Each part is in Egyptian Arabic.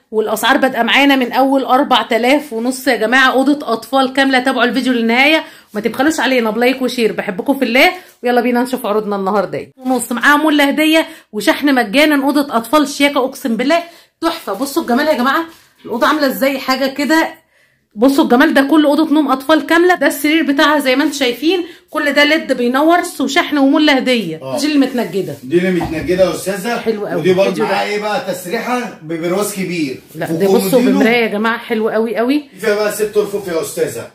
والاسعار بادئه معانا من اول 4000 ونص يا جماعه اوضه اطفال كامله تابعوا الفيديو للنهايه وما تبخلوش علينا بلايك وشير بحبكم في الله ويلا بينا نشوف عروضنا النهارده ونص معاها مول هديه وشحن مجانا اوضه اطفال شياكه اقسم بالله تحفه بصوا الجمال يا جماعه الاوضه عامله ازاي حاجه كده بصوا الجمال ده كل اوضه نوم اطفال كامله ده السرير بتاعها زي ما انتم شايفين كل ده ليد بينور وشحن ومول هديه آه. دي اللي متنجده دي اللي متنجده يا استاذه حلو قوي. ودي برضه الفيديو ده. معاها ايه بقى تسريحه ببرواز كبير لا ده بصوا وكومودينو. بمرايه يا جماعه حلو قوي قوي فيها بقى ست رفوف يا استاذه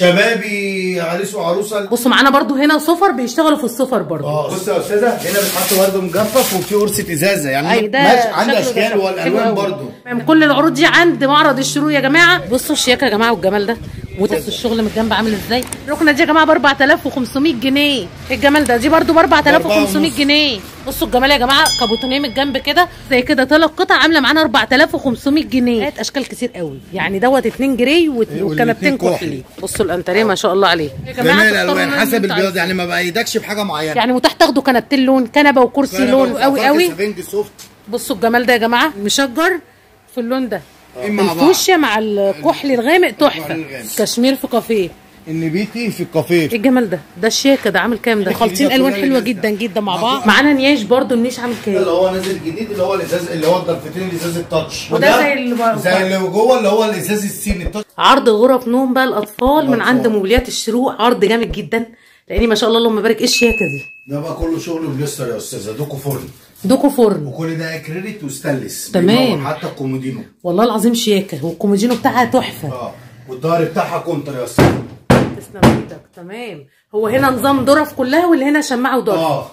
شبابي عريس وعروسه بصوا معانا برضو هنا صفر بيشتغلوا في الصفر برضو اه بص يا استاذه هنا بتحط برضه مجفف وفي قرصه ازازه يعني اي ده ماشي عندي شكله اشكال ده حلو والالوان قوي. برضه تمام، كل العروض دي عند معرض الشروق يا جماعه بصوا الشياكه يا جماعه والجمال ده بصوا الشغل من الجنب عامل ازاي الركنه دي يا جماعه ب 4500 جنيه ايه الجمال ده دي برضو ب 4500 ونص. جنيه بصوا الجمال يا جماعه كابوتونيه من الجنب كده زي كده ثلاث قطع عامله معانا 4500 جنيه هات اشكال كتير قوي يعني دوت اتنين جري وت- إيه، والكنبتين والاتنين كحلي. كحلي بصوا الانتريه ما شاء الله عليه يا جميع تختاروا الالوان اللون حسب اللي انتوا البياض عايزينه. يعني ما بايدكش بحاجه معينه يعني متاح تاخدوا كنبتين لون كنبه وكرسي لون قوي قوي سفنج سوفت بصوا الجمال ده يا جماعه مشجر في اللون ده مع بعض. الفوشيا مع الكحلي الغامق تحفه الغامق. كشمير في كافيه النبيتي في الكافيه ايه الجمال ده ده الشياكه ده عامل كام ده خالطين ده الوان كلها حلوه لذيذة. جدا جدا مع مع بعض بعض. معانا نياش برضو النيش عامل اللي كام هو نازل جديد اللي هو الازاز اللي هو الضرفتين الازاز التاتش وده زي اللي بقى- زي اللي جوه اللي هو الازاز الصيني التاتش عرض غرف نوم بقى الاطفال من عند الأطفال. موبيليات الشروق عرض جامد جدا لاني ما شاء الله اللهم بارك ايه الشياكه دي ده بقى كله شغل بليستر يا استاذه دوكو فرن دوكو فرن وكل ده اكريليك وستانلس تمام. بينور حتى الكومودينو والله العظيم شياكه والكوميدينو بتاعها تحفه اه والظهر بتاعها كونتر يا استاذه تسلم ايدك تمام هو هنا نظام ضرف كلها واللي هنا شماعه وضرف اه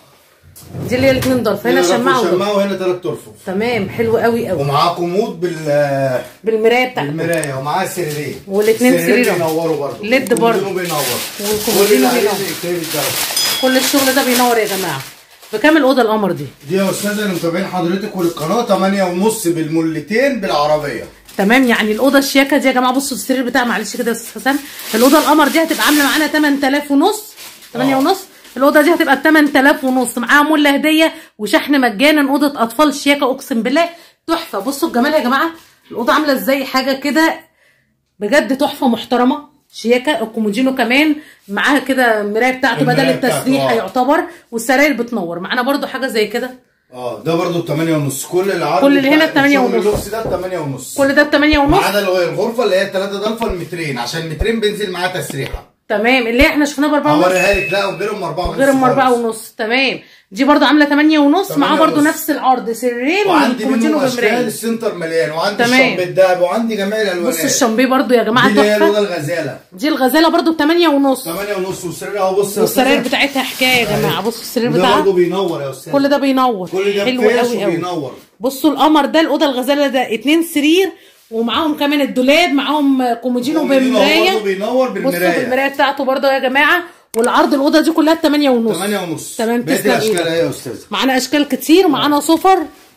دي اللي هي الاثنين ضرف هنا شماعه وضرف شماعه وهنا ثلاث ترفف تمام حلو قوي قوي ومعاه كومود بال بالمرايه بتاعته بالمرايه ومعاه سريرين والاتنين السريرين سرير. بينوروا برضه ليد برضه. والكومودينو بينور والكومودينو واللي بينور. عايز يكتب الدرجة. كل الشغل ده بينور يا جماعه بكام الاوضه القمر دي دي يا استاذه اللي متابعين حضرتك وللقناه 8 ونص بالملتين بالعربيه تمام يعني الاوضه الشياكه دي يا جماعه بصوا السرير بتاع معلش كده يا استاذ حسن الاوضه القمر دي هتبقى عامله معانا 8000 ونص 8 آه. ونص الاوضه دي هتبقى ب 8000 ونص معاها مول هديه وشحن مجانا اوضه اطفال شياكه اقسم بالله تحفه بصوا الجمال يا جماعه الاوضه عامله ازاي حاجه كده بجد تحفه محترمه شياكه الكومودينو كمان معاها كده المرايه بتاعته بدل المراية بتاعته، التسريح آه. يعتبر والسراير بتنور معانا برضو حاجه زي كده اه ده برضه ب 8 ونص كل العرض كل اللي هنا بتاع ب 8 الشغل ونص. اللوكس ده ب 8 ونص كل ده ب 8 ما ونص عدا اللي هو الغرفه اللي هي 3 ضلفه المترين عشان المترين بينزل معاه تسريحه تمام اللي احنا شفناه ب 4 ونص هوريها لك لا وغيرهم 4 ونص غير ام 4 خالص. ونص تمام دي برضو عامله 8 ونص 8 معاه برضو ونص. نفس العرض سريرين وعندي والكومودينو منهم اشكال بمرايه السنتر مليان وعندي تمام. الشامب الدهب وعندي جميع الالوانات بص الشامبيه برضو يا دي جماعه اللي هي تحفه لولا الغزاله دي الغزاله برضو ب 8 ونص 8 ونص والسرير اهو بص يا والسراير أستاذة. بتاعتها حكايه يا جماعه بصوا السرير ده بتاعها برضه بينور يا استاذ كل ده بينور كل ده حلو بفيش قوي قوي وبينور بصوا القمر ده الاوضه الغزاله ده اتنين سرير ومعاهم كمان الدولاب معاهم كومودينو كومودينو بمرايه برضه بينور بصوا بالمرايه بالمرايه بتاعته برضو يا جماعه والعرض الاوضه دي كلها ب 8 ونص 8 ونص تمام بقيت تسلم الاشكال ايدك اهي يا استاذ معانا اشكال كتير ومعانا صفر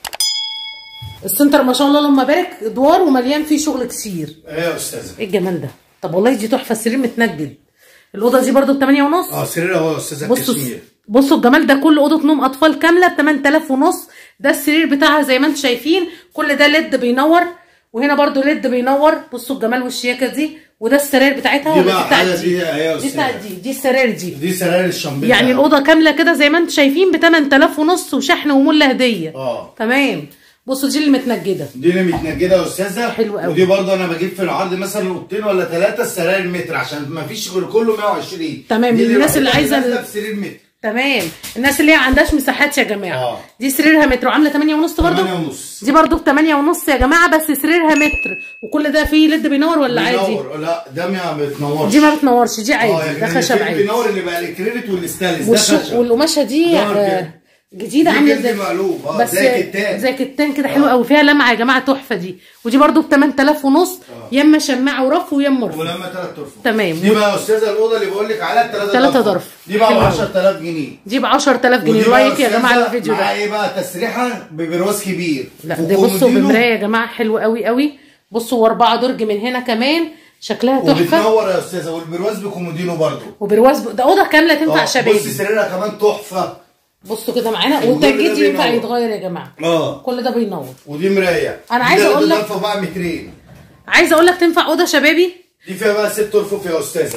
السنتر ما شاء الله اللهم بارك ادوار ومليان فيه شغل كتير ايه يا استاذه ايه الجمال ده طب والله دي تحفه السرير متنجد الاوضه دي برضو ب 8 ونص اه سرير اهو يا استاذه بصوا كشمير بصوا الجمال ده كل اوضه نوم اطفال كامله ب 8000 ونص ده السرير بتاعها زي ما انتم شايفين كل ده ليد بينور وهنا برضو ليد بينور بصوا الجمال والشياكه دي وده السراير بتاعتها دي ولا بقى بتاعت حاجه دي ايه يا دي بتاعت استاذ دي دي السراير دي دي سراير الشامبيه يعني الاوضه كامله كده زي ما انتم شايفين ب 8000 ونص وشحن ومول هديه اه تمام بصوا دي اللي متنجده دي اللي متنجده يا استاذه حلو قوي. ودي برضه انا بجيب في العرض مثلا اوضتين ولا ثلاثه السراير متر عشان ما فيش غير كله 120 تمام، دي للناس اللي الوحيدة عايزة نازلة ال- بسرير متر تمام الناس اللي هي عندهاش مساحات يا جماعه آه. دي سريرها متر وعامله 8 ونص برضو 8 ونص دي برضو ب 8 ونص يا جماعه بس سريرها متر وكل ده فيه ليد بينور ولا عادي بينور لا ده ما بتنورش دي ما بتنورش دي اه عادي يعني ده خشب اللي عادي بينور اللي بقى الكريدت والستانلس ده والش... خشب والقماشه دي ده آه، كده. جديده دي عامله جلد ازاي مقلوب، اه، بس زي كتان. زي كتان كده حلوه قوي فيها لمعه يا جماعه تحفه دي ودي برضو ب 8000 ونص يما شماعه ورف ويما رف ولما ثلاث ترفع تمام. دي بقى يا استاذه الاوضه اللي بقول لك عليها ثلاثه تلاتة ضرف. دي بقى ب حلو أوي. 10000 جنيه دي ب 10000 جنيه ودي بقى رايك يا أستاذة جماعه الفيديو معاها ده ايه بقى تسريحه ببرواز كبير لا ده بصوا وكومودينو بمرايه يا جماعه حلو قوي قوي بصوا واربعه درج من هنا كمان شكلها تحفه وبتنور يا استاذه والبرواز بكومودينو برضه وبرواز ب... ده اوضه كامله تنفع اه، شبابي بصي سريرها كمان تحفه بصوا كده معانا وكل ده والتجديد ينفع بينور. يتغير يا جماعه اه كل ده بينور ودي مرايه أنا عايزة دي أقول لك- ضلفه بقى مترين عايزه اقول لك تنفع اوضه شبابي دي فيها بقى ست رفوف يا استاذه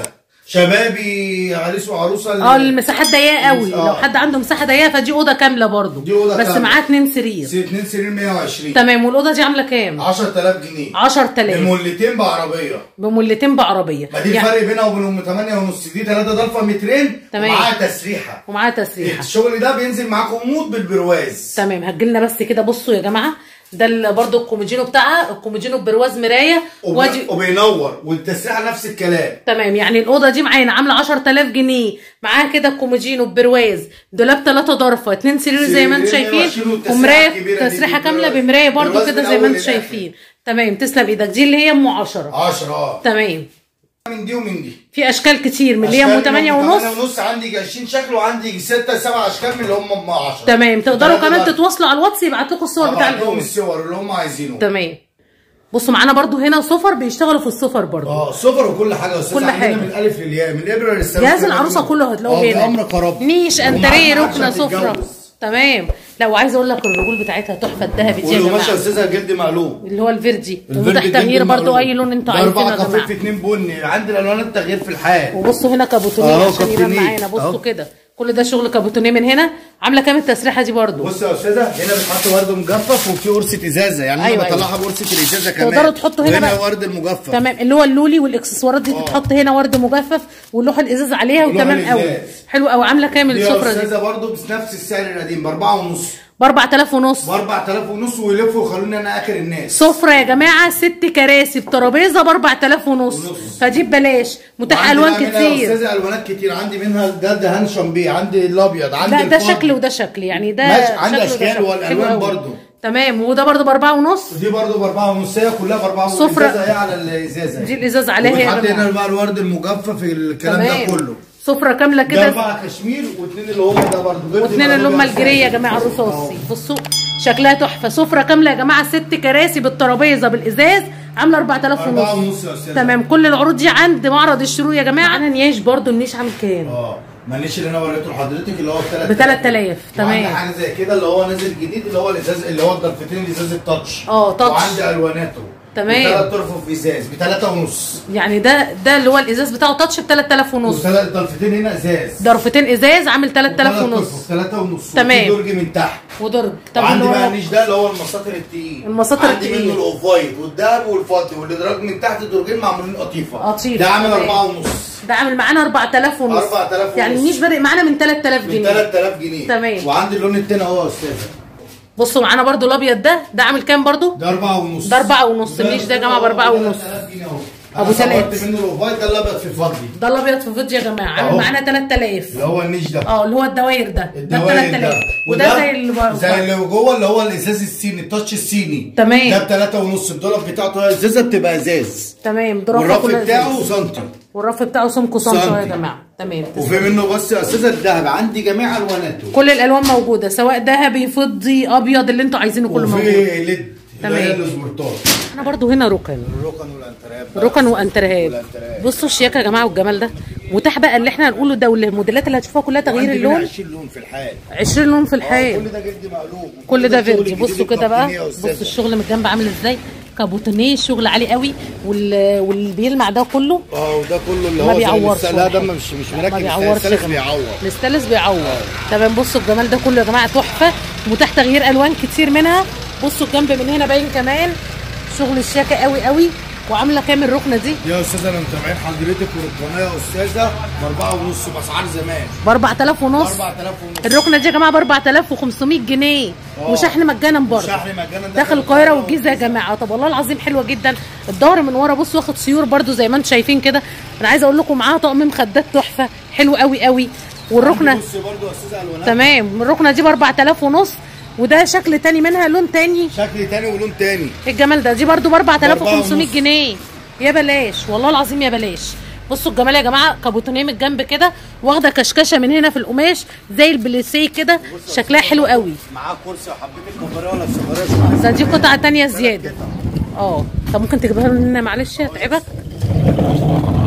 شبابي عريس وعروسه ال- اه المساحات ضيقه قوي آه. لو حد عنده مساحه ضيقه فدي اوضه كامله برضو دي أوضة بس كاملة. معاها اتنين سرير سي- اتنين سرير 120 تمام والاوضه دي عامله كام 10000 جنيه 10000 المولتين بعربيه بمولتين بعربيه ما دي الفرق بينها وبين ام 8 ونص دي 3 ضلفه مترين تمام. ومعاها تسريحه ومعاها تسريحه الشغل ده بينزل معاكم موت بالبرواز تمام هتجيلنا بس كده بصوا يا جماعه ده ال- برضو الكوميدينو بتاعها الكوميدينو برواز مرايه وب- وادي وبينور والتسريحه نفس الكلام تمام يعني الاوضه دي معانا عامله 10000 جنيه معاها كده الكوميدينو برواز دولاب ثلاثة ضرفه اتنين سرير زي ما انتم سريرين شايفين وعشرين والتسريحة ومرايه الكبيرة دي تسريحه بالبرواز. كامله بمرايه برضو برواز كده من زي ما أول انتم للآخر. شايفين تمام تسلم ايدك دي اللي هي ام 10 10 اه تمام من دي ومن دي في اشكال كتير من اللي هي ام 8 ونص ونص ونص عندي 20 شكل وعندي 6 7 اشكال من اللي هم ام 10 تمام تقدروا ثلاثة كمان ضرب. تتواصلوا على الواتس يبعت لكم الصور بتاع لهم الأوضة. الصور اللي هم عايزينه تمام بصوا معانا برضو هنا صفر بيشتغلوا في الصفر برضو اه سفر وكل حاجه يا استاذ كل عندنا حاجة. من الالف للياء من الابره للسلام جهاز العروسه كله هتلاقوه هنا امر كرب نيش انتريه ومعاها ركنه عشان سفره تتجوز. تمام لا وعايزه اقول لك الرجول بتاعتها تحفه الذهبي دي يا والقماشه يا جماعه استاذه جلد مقلوب اللي هو الفيردي الفيلم ومتاح جلد تغيير برضو مقلوب. اي لون انتوا ده عايزينه اربعه يا كافيه جماعه في اتنين بني عندي الالوان التغيير في الحال وبصوا هنا كابوتونيه أهو عشان يبان كابوتونيه. معانا بصوا أهو. كده كل ده شغل كابوتونيه من هنا عامله كام التسريحه دي برضو بص يا استاذه هنا بتحط ورد مجفف وفي قرصه ازازه يعني أيوة، انا أيوة. بطلعها بقرصه الازازه كمان تقدروا تحطوا هنا وهنا بقى- ورد المجفف تمام اللي هو اللولي والاكسسوارات دي تتحط هنا ورد مجفف واللوح الازاز عليها ولوح وتمام قوي الإزاز. حلو قوي عامله كام دي يا السفره دي استاذه برضه بنفس السعر القديم باربعه ونص ب 4000 ونص ب 4000 ونص ويلفوا ويخلوني انا اخر الناس سفرة يا جماعة ست كراسي بترابيزة ب 4000 ونص ونص. فدي ببلاش متاح وعندي ألوان بقى منها يا كتير استاذه الوانات كتير عندي منها ده دهان شامبيه عندي الابيض عندي لا ده الفضي. شكل وده شكل يعني ده ماشي، عندي شكل وده أشكال شكل. والألوان حلو قوي. برضو. تمام وده برضه بأربعة ونص ودي برضه باربعه ونص هي كلها باربعه ونص سفرة. الازازه هي على الازازه دي الإزاز عليها يا وبتحط جماعة هنا بقى الورد المجفف الكلام ده تمام كله سفرة كاملة ده كده اربعه كشمير واثنين اللي هم ده برضه واثنين اللي هم الجرية يا جماعة الرصاصي بصوا شكلها تحفة سفرة كاملة يا جماعة ست كراسي بالترابيزة بالإزاز عاملة 4000 أربعة ونص ونص يا أستاذة. تمام كل العروض دي عند معرض الشروق يا جماعة معانا نياش برضه النيش عامل كام اه ماليش اللي انا وريته لحضرتك اللي هو ب ب 3000 تمام تمام حاجه زي كده اللي هو نازل جديد اللي هو الازاز اللي هو الضرفتين الازاز التاتش اه، تاتش. وعندي الواناته تمام. ثلاث طرف في ازاز بثلاثه ونص يعني ده ده اللي هو الازاز بتاعه تاتش ب 3000 ونص وثلاث ضرفتين هنا ازاز ضرفتين ازاز عامل 3000 ونص ثلاثة ونص تمام. وفي درج من تحت ودرج طب وعندي اللي بقى هو النيش ده اللي هو المساطر التقيل المساطر عندي التقيل. منه الاوفايت والذهب والفضي والادراج من تحت درجين معمولين قطيفه قطيفة. ده عامل تمام. أربعة ونص ده عامل معانا 4000 ونص 4000 ونص. يعني النيش بادئ معانا من 3000 من جنيه 3000 جنيه تمام. وعندي اللون التاني اهو يا استاذه بصوا معانا برضو الابيض ده ده عامل كام برضو ده أربعة ونص ده أربعة ونص. النيش ده يا جماعة بأربعة ونص. 3000 جنيه اهو أبو أنا تلات. صورت منه الاوفايت ده الابيض في الفضي ده الابيض في فيديو يا جماعه عامل أهو. معانا 3000 اللي هو النيش ده اه اللي هو الدواير ده ده ب الدوائر 3000 ده وده زي اللي زي اللي جوه اللي هو الازاز الصيني التاتش الصيني تمام. ده بثلاثة ونص الدولاب بتاعته الازازه بتبقى ازاز تمام درافه والرف كلها بتاعه إزاز. سنتي والرف بتاعه سمكه سمكه يا سنتي. جماعه تمام وفي منه بص يا استاذه الذهب عندي جميع الواناته كل الالوان موجوده سواء ذهبي فضي ابيض اللي انتوا عايزينه كله موجود وفي ليد تمام. اللي هي الاسمرتات انا برضو هنا ركن الركن والانتراب بقى. ركن وانترهات والأنترهات. بصوا الشياكه يا جماعه والجمال ده متاح بقى اللي احنا هنقوله ده والموديلات اللي هتشوفوها كلها تغيير وعندي منها اللون 20 لون في الحال 20 لون في آه، الحال كل ده جلد مقلوب كل ده شغل فيديو جديد بصوا كده بقى الكابتنية يا أستاذة. بصوا الشغل من الجنب عامل ازاي كابوتونيه الشغل عالي قوي وال... واللي بيلمع ده كله اه وده كله اللي ما هو زي بيعورش الس- لا ده ولا مش مش ما مركب بيعورش يا السلس جماعة. بيعور الاستانلس بيعور تمام بصوا الجمال ده كله يا جماعه تحفه متاح تغيير الوان كتير منها بصوا الجنب من هنا باين كمان شغل الشياكه قوي قوي وعامله كام الركنه دي يا استاذه انا متابعين حضرتك والقناه يا استاذه باربعه ونص باسعار زمان ب 4000 ونص 4000 ونص الركنه دي يا جماعه ب 4500 جنيه آه. وشحن مجانا برضه شحن مجانا داخل القاهره والجيزه يا جماعه طب والله العظيم حلوه جدا الظهر من ورا بص واخد سيور برضو زي ما انتم شايفين كده انا عايزه اقول لكم معاها طقم مخدات تحفه حلو قوي قوي والركنه بص برضه يا استاذه الوانات تمام الركنه دي ب 4000 ونص وده شكل تاني منها لون تاني شكل تاني ولون تاني إيه الجمال ده دي برضو ب 4500 ونص. جنيه يا بلاش والله العظيم يا بلاش بصوا الجمال يا جماعه كابوتونيه من الجنب كده واخده كشكشه من هنا في القماش زي البليسيه كده شكلها حلو قوي معاه كرسي وحبيت الكباريه ولا الصغيره ده دي قطعه تانية زياده اه طب ممكن تجيبها لنا معلش هتعبك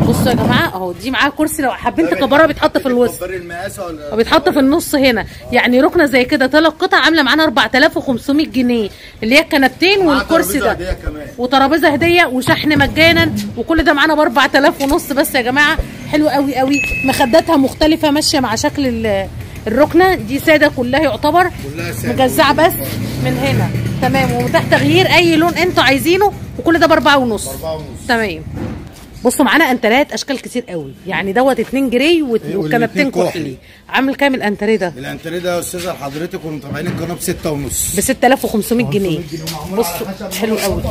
بصوا يا جماعه اهو دي معاها كرسي لو حابين تكبرها بيتحط في الوسط كبري المقاسه ولا وبيتحط في النص هنا يعني ركنه زي كده ثلاث قطع عامله معانا 4500 جنيه اللي هي الكنبتين معاها والكرسي ترابيزة ده هدية كمان. وترابيزه هديه وشحن مجانا وكل ده معانا ب 4000 ونص بس يا جماعه حلو قوي قوي مخداتها مختلفه ماشيه مع شكل ال- الركنه دي ساده كلها يعتبر كلها سادة. مجزعه بس من هنا تمام ومتاح تغيير اي لون انتوا عايزينه وكل ده باربعه ونص بأربعة ونص. تمام بصوا معانا انترات اشكال كتير قوي يعني دوت اتنين جري وت- والاتنين والكنبتين كحلي. كحلي عامل كام الانتريه ده الانتريه ده يا استاذه لحضرتك ومتابعين القناه ب 6 ونص ب 6500 جنيه ومعمول بصوا على خشب حلو قوي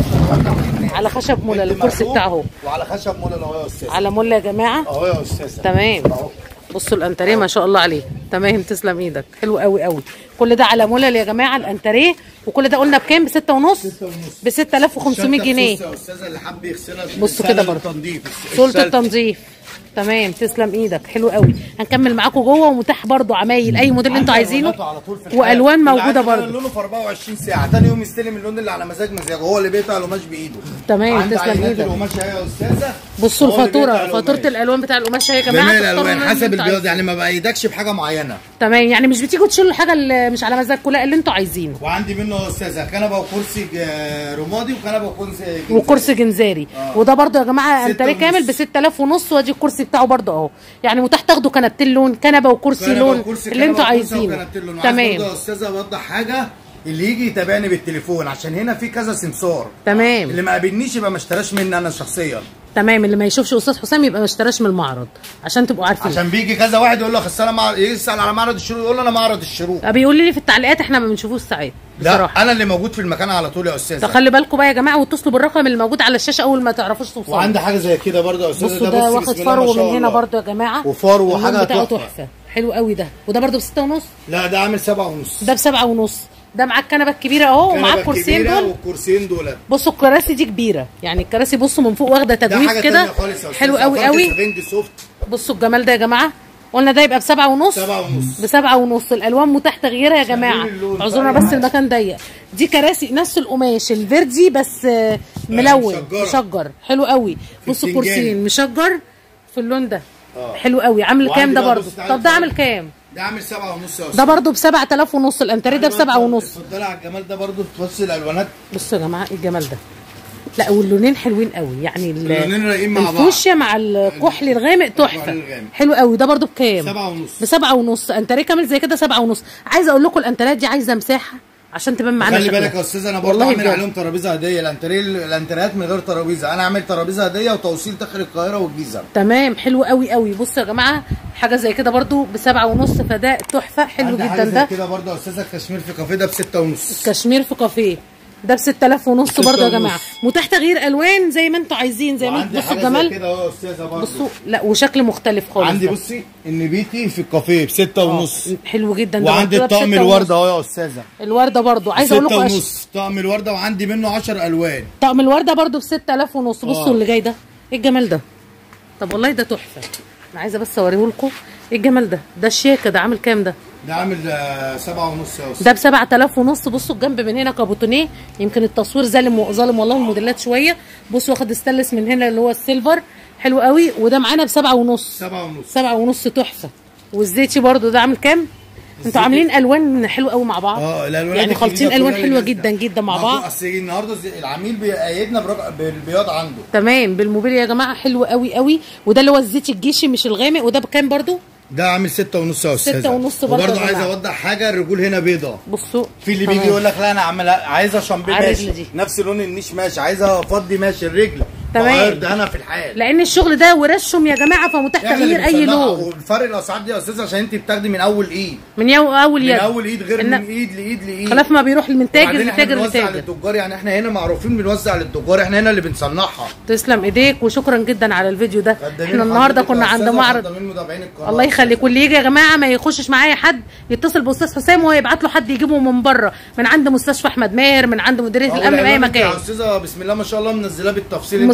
على خشب مولا الكرسي بتاعه اهو وعلى خشب مولا اهو يا استاذ على مولا يا جماعه اهو يا استاذ تمام بصوا الانتريه ما شاء الله عليه تمام تسلم ايدك حلو قوي قوي كل ده على مولل يا جماعه الانتريه وكل ده قلنا بكام ب 6 ونص ب 6500 جنيه يا استاذه اللي حب يغسلها بصوا السلة كده برضه. للتنظيف. سلطه السلة. التنظيف تمام تسلم ايدك حلو قوي هنكمل معاكم جوه ومتاح برضو عمايل اي موديل انتوا عايزينه ألواناته على طول في الحال. والوان اللي موجوده عايز يغير برضو لونه في 24 ساعه تاني يوم يستلم اللون اللي على مزاج مزاجه هو اللي بيقطع القماش بايده تمام، عنده تسلم عينات إيدك. القماش اهي يا استاذه بصوا هو اللي الفاتوره بيقطع فاتوره القماش. الالوان بتاع القماش اهي يا جماعه جميع تختاروا الالوان اللون اللي حسب انتوا البياض عايزينه. يعني ما بايدكش بحاجه معينه تمام يعني مش بتيجوا تشيلوا الحاجه اللي مش على مزاجكم لا اللي انتوا عايزينه وعندي منه يا استاذه كنبه وكرسي ج- رمادي وكنبه وكرسي جنزيري. وكرسي جنزاري آه. وده برضو يا جماعه ستة انتريه ونص. كامل ب 6000 ونص وادي الكرسي بتاعه برضو اهو يعني متاح تاخدوا كنبتين لون كنبه وكرسي كنبة لون وكرسي، اللي كنبة انتوا وكرسي عايزينه وكنبتين لون. عايز برضه تمام يا استاذه اوضح حاجه اللي يجي يتابعني بالتليفون عشان هنا في كذا سمسار تمام اللي ما قابلنيش يبقى ما اشتراش مني انا شخصيا تمام اللي ما يشوفش استاذ حسام يبقى ما اشتراش من المعرض عشان تبقوا عارفين عشان بيجي كذا واحد يقول له خلاص انا مع... يسال على معرض الشروق يقول له انا معرض الشروق بيقول لي في التعليقات احنا ما بنشوفوش ساعات لا بصراحه انا اللي موجود في المكان على طول يا استاذه فخلي بالكم بقى يا جماعه واتصلوا بالرقم اللي موجود على الشاشه اول ما تعرفوش توصلوا وعندي حاجه زي كده برضه يا استاذه بصوا ده بصي واخد بسم الله ما فرو شاء من هنا الله. برضو يا جماعه وفرو اللون وحاجة بتاعه تحفة. تحفه حلو قوي ده وده برضو بستة ونص لا ده عامل سبعة ونص ده بسبعة ونص ده معاه الكنبه الكبيره اهو ومعاه كنبة الكرسيين كبيرة دول والكرسيين دول بصوا الكراسي دي كبيره يعني الكراسي بصوا من فوق واخده ده تجويف حاجه كده تانية خالص يا أستاذة. حلو قوي فرق قوي سفنج سوفت بصوا الجمال ده يا جماعه قلنا ده يبقى بسبعة ونص سبعة ونص بسبعة ونص الالوان متاح تغييرها يا جماعه اللون اعذرونا بقى. بس المكان ضيق دي كراسي نفس القماش الفيردي بس آه، ملون مشجرة. مشجر حلو قوي بصوا الفنجان. الكرسيين مشجر في اللون ده آه. حلو قوي عامل وعندي كام ده بقى برضه بص تعالى طب ده نتفرج. عامل كام ده عامل سبعة ونص يا ده أستاذ. برضه ب 7000 ونص الانتريه ده ب 7 ونص اتفضلي على الجمال ده برضه بص الالوانات بصوا يا جماعه ايه الجمال ده لا واللونين حلوين قوي يعني ال- اللونين رايقين مع بعض. الفوشيا مع الكحلي الغامق تحفه الغامق. حلو قوي ده برضو بكام سبعة ونص. بسبعة ونص انتريه كامل زي كده سبعة ونص عايزه اقول لكم الانتريات دي عايزه مساحه عشان تبان معانا خلي شكلها. بالك يا استاذ انا برضه والله عامل بجد. عليهم ترابيزه هديه الانتريه الانتريات من غير ترابيزه انا عامل ترابيزه هديه وتوصيل داخل القاهره والجيزه تمام حلو قوي قوي بصوا يا جماعه حاجه زي كده برضو بسبعة ونص فده تحفه حلو عندي جدا حاجة زي ده كده برضه يا استاذه الكشمير في كافيه ده بستة ونص كشمير في كافيه ده ب 6000 ونص ستة برضو يا ونص. جماعه متاح تغيير الوان زي ما انتوا عايزين زي ما وعندي انتوا بصوا حاجه زي الجمال كده اهو يا استاذه برضه بصوا لا وشكل مختلف خالص عندي ده. بصي ان بيتي في الكافيه بستة ونص حلو جدا ده وعندي برضو ده الطقم بستة الورده ونص. اهو يا استاذه الورده برضو عايزه اقول ستة لكم أش... ونص طقم الورده وعندي منه 10 الوان طقم الورده برضو ب 6000 ونص بصوا آه. اللي جاي ده ايه الجمال ده طب والله ده تحفه انا عايزه بس اوريه لكم ايه الجمال ده ده الشياكه ده عامل كام ده ده عامل آه، سبعة ونص يا استاذ ده ب 7000 ونص بصوا الجنب من هنا كابوتونيه يمكن التصوير ظالم ظالم والله الموديلات شويه بصوا واخد استانلس من هنا اللي هو السيلفر حلو قوي وده معانا بسبعة ونص سبعة ونص سبعة ونص تحفه والزيتي برضو ده عامل كام انتوا عاملين الوان حلوه قوي مع بعض اه الالوان يعني خالطين الوان حلوه جدا جدا مع بعض اصل النهارده زي- العميل بيأيدنا برق- بالبياض عنده تمام بالموبيل يا جماعه حلو قوي قوي وده اللي هو الزيت الجيشي مش الغامق وده بكام برضو ده عامل ستة ونص يا استاذ ستة ونص برضه وبرضه يا عايز جماعة. اوضح حاجه الرجول هنا بيضه بصوا في اللي تمام. بيجي يقول لك لا انا عامل عايزه شامبيه على ماشي الرجل دي. نفس لون النيش ماشي عايزه افضي ماشي الرجل تمام. بغير دهنها في الحال لان الشغل ده ورشهم يا جماعه فمتاح إحنا اللي تغيير اي بنصنعها. لون والفرق الاسعار دي يا استاذ عشان انت بتاخدي من اول ايد من يو اول من يد اول ايد غير إن- من ايد لايد لايد خلاف ما بيروح من تاجر وبعدين احنا لتاجر بنوزع لتاجر للتجار يعني احنا هنا معروفين بنوزع للتجار احنا هنا اللي بنصنعها تسلم ايديك وشكرا جدا على الفيديو ده خدامين احنا النهارده حضرتك كنا يا عند أستاذة معرض وخدامين متابعين القناة. الله يخليك واللي يجي يا جماعه ما يخشش معايا حد يتصل باستاذ حسام وهو يبعت له حد يجيبه من بره من عند مستشفى احمد ماهر من عند مديريه أهو الامن من اي العنوان انت يا مكان استاذه بسم الله ما شاء الله منزلاه بالتفصيل انت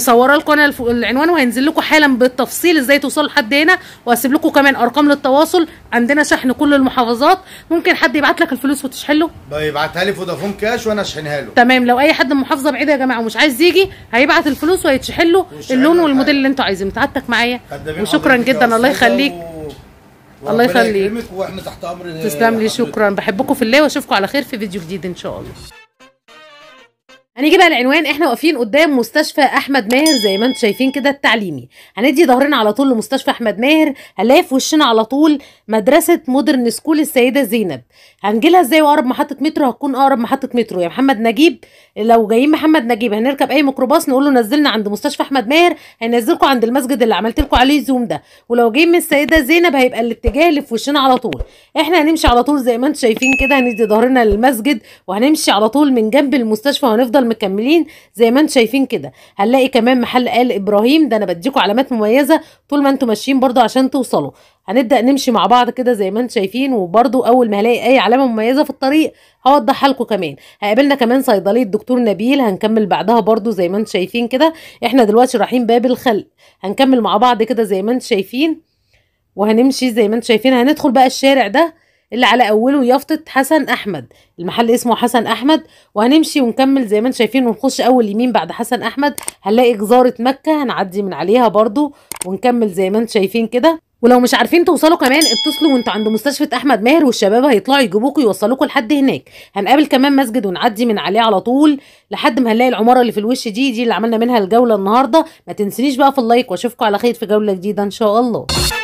مصوره لكم انا الف- العنوان وهينزل لكم حالا بالتفصيل ازاي توصلوا لحد هنا وهسيب لكم كمان ارقام للتواصل عندنا شحن كل المحافظات ممكن حد يبعت لك الفلوس وتشحن له يبعتها لي فودافون كاش وانا اشحنها له تمام لو اي حد من محافظه بعيده يا جماعه ومش عايز يجي هيبعت الفلوس وهيتشحن له ويتشحن اللون له والموديل الحاجة. اللي انتوا عايزينه تعبتك معايا خدامين وشكرا حضرتك يا جدا الله أستاذة يخليك و... الله وربنا يخليك. يكرمك واحنا تحت امر تسلم لي حضرتك. شكرا بحبكم في الله واشوفكم على خير في فيديو جديد ان شاء الله هنيجي بقى العنوان احنا واقفين قدام مستشفى احمد ماهر زي ما انتم شايفين كده التعليمي هندي ظهرنا على طول لمستشفى احمد ماهر هنلاقي في وشنا على طول مدرسه مودرن سكول السيده زينب هنجي لها ازاي واقرب محطه مترو هتكون اقرب محطه مترو يا محمد نجيب لو جايين محمد نجيب هنركب اي ميكروباص نقول له نزلنا عند مستشفى احمد ماهر هينزلكم عند المسجد اللي عملت لكم عليه زوم ده ولو جايين من السيده زينب هيبقى الاتجاه اللي في وشنا على طول احنا هنمشي على طول زي ما انتم شايفين كده هندي ظهرنا للمسجد وهنمشي على طول من جنب المستشفى وهنفضل مكملين زي ما انتم شايفين كده هنلاقي كمان محل ال ابراهيم ده انا بديكم علامات مميزه طول ما انتم ماشيين برضو عشان توصلوا هنبدا نمشي مع بعض كده زي ما انتم شايفين وبرضو اول ما هلاقي اي علامه مميزه في الطريق هوضحها لكم كمان هقابلنا كمان صيدليه دكتور نبيل هنكمل بعدها برضو زي ما انتم شايفين كده احنا دلوقتي رايحين باب الخلق هنكمل مع بعض كده زي ما انتم شايفين وهنمشي زي ما انتم شايفين هندخل بقى الشارع ده اللي على اوله يافطه حسن احمد المحل اسمه حسن احمد وهنمشي ونكمل زي ما انتم شايفين ونخش اول يمين بعد حسن احمد هنلاقي جزاره مكه هنعدي من عليها برضو ونكمل زي ما انتم شايفين كده ولو مش عارفين توصلوا كمان اتصلوا وانتوا عند مستشفى احمد ماهر والشباب هيطلعوا يجيبوكوا يوصلوكوا لحد هناك هنقابل كمان مسجد ونعدي من عليه على طول لحد ما هنلاقي العماره اللي في الوش دي دي اللي عملنا منها الجوله النهارده ما تنسونيش بقى في اللايك واشوفكم على خير في جوله جديده ان شاء الله